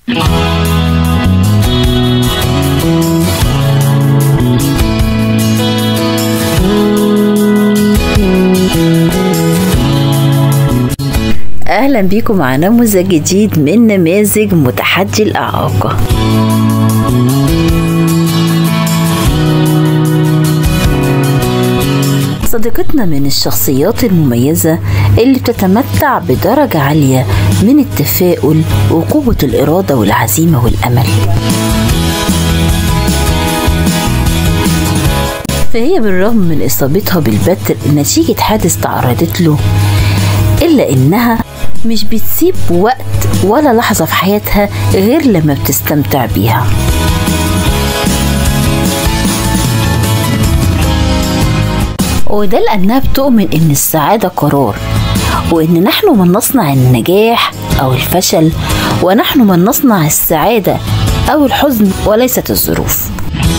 أهلا بيكم مع نموذج جديد من نماذج متحدي الإعاقة صديقتنا من الشخصيات المميزة اللي بتتمتع بدرجة عالية من التفاؤل وقوة الإرادة والعزيمة والأمل فهي بالرغم من إصابتها بالبتر نتيجة حادث تعرضت له إلا إنها مش بتسيب وقت ولا لحظة في حياتها غير لما بتستمتع بيها وده لأنها بتؤمن إن السعادة قرار وإن نحن من نصنع النجاح أو الفشل ونحن من نصنع السعادة أو الحزن وليست الظروف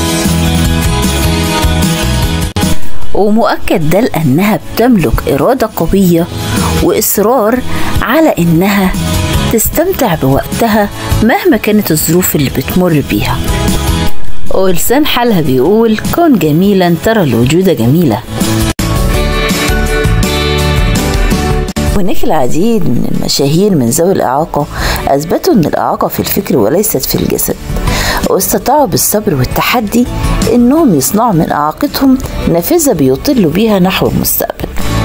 ومؤكد ده لأنها بتملك إرادة قوية وإصرار على إنها تستمتع بوقتها مهما كانت الظروف اللي بتمر بيها ولسان حالها بيقول كن جميلا ترى الوجود جميلة هناك العديد من المشاهير من ذوي الإعاقة أثبتوا أن الإعاقة في الفكر وليست في الجسد واستطاعوا بالصبر والتحدي أنهم يصنعوا من إعاقتهم نافذة بيطلوا بيها نحو المستقبل